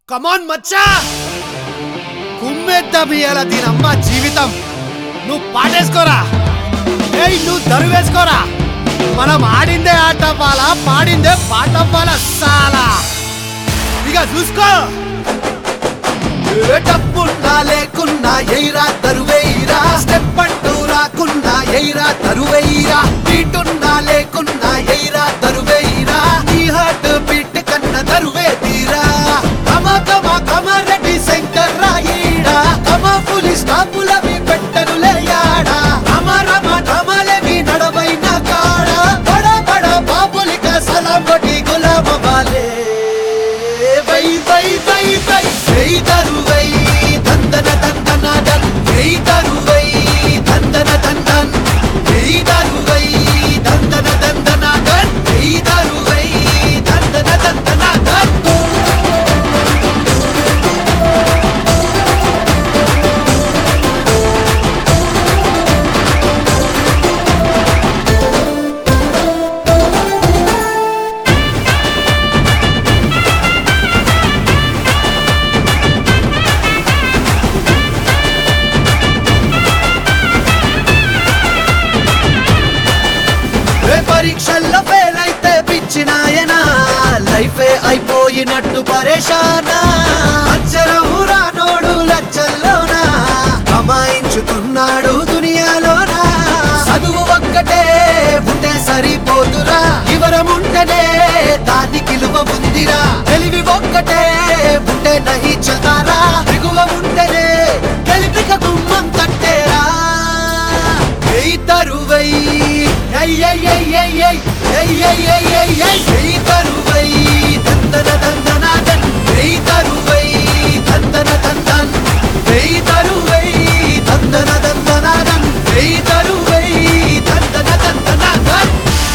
కమాన్ మచ్చా కుమ్మేద్దాం ఇయ్యాల దీనమ్మ జీవితం నువ్వు పాటేసుకోరా ఏయ్ నువ్వు దరువేసుకోరా మనం ఆడిందే ఆట అవ్వాలా పాడిందే పాట అవ్వాలా సాలా ఇక చూసుకో ఏ డబ్బున్నా లేకున్నా ఎయిరా తరువేయిరా స్టెప్ అంటూ రాకున్నా ఎయిరా తరువేయిరా బీటున్నా లేకున్నా ఎయిరా తరువేయిరా నీ హార్ట్ బీట్ కన్న తరువే తీరా కమ కమ కమ రెడ్డి శంకర్ రాయిడా కమ పులి స్టాపులవి పెట్టనులే యాడా రమ రమ రమలవి నడవైన కాడ బడ బడ బాబులిక సలాం కొట్టి గులామ వాలే వై వై వై వై వై తరువై దందన దందన దన్ వై తరువై దందన దందన్ వై తరువై దందన దందన దన్ వై తరువై దందన దందన దన్ ఏ పరీక్షల్లో ఫెయిల్ అయితే పిచ్చినాయనా లైఫే అయిపోయినట్టు పరేషానా అచ్చరం రానోడు లచ్చల్లోనా కమాయించుతున్నాడు దునియాలోనా చదువు ఒక్కటే ఉంటే సరిపోతురా వివరం ఉంటేనే దాన్ని విలువ ఉందిరా తెలివి ఒక్కటే ఉంటే నహి చతారా దిగువ ఉంటేనే గెలిపిక గుమ్మం తట్టేరా ఎయ్ తరువై ఎయ్ ఎయ్ ఎయ్ ఎయ్ ఎయ్ ఎయ్ ఎయ్ ఎయ్ ఎయ్ ఎయ్ ఎయ్ తరువై దందన దందన దన్ ఎయ్ తరువై దందన దందన్ ఎయ్ తరువై దందన దందన దన్ ఎయ్ తరువై దందన దందన దన్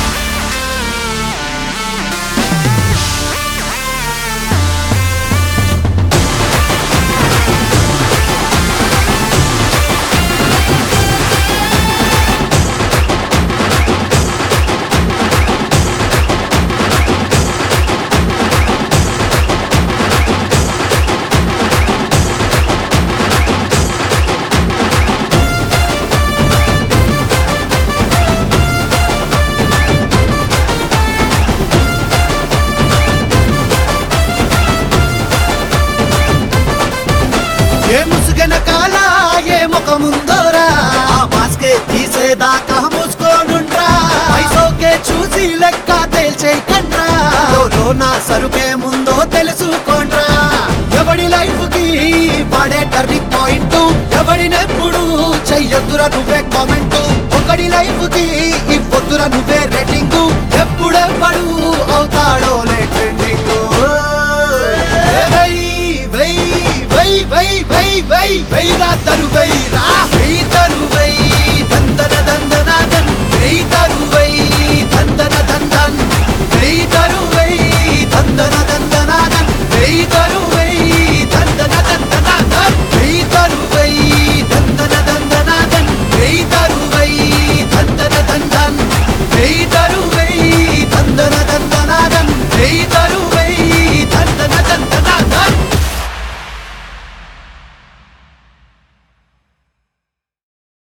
ఏ ముసుగన కాల ఏ ముఖముందోరా ఆ మాస్కే తీసేదాకా మూసుకోనుండ్రా పైసోకే చూసి లెక్క తేల్చేయకండ్రా లో నా సరుకే ముందో తెలుసుకోండ్రా ఎవడి లైఫ్ కి పడే టర్నింగ్ పాయింట్ ఎవడినెప్పుడు చెయ్యొద్దురా నువ్వే కామెంట్ ఒకడి లైఫ్ కి ఇవ్వొద్దురా నువ్వే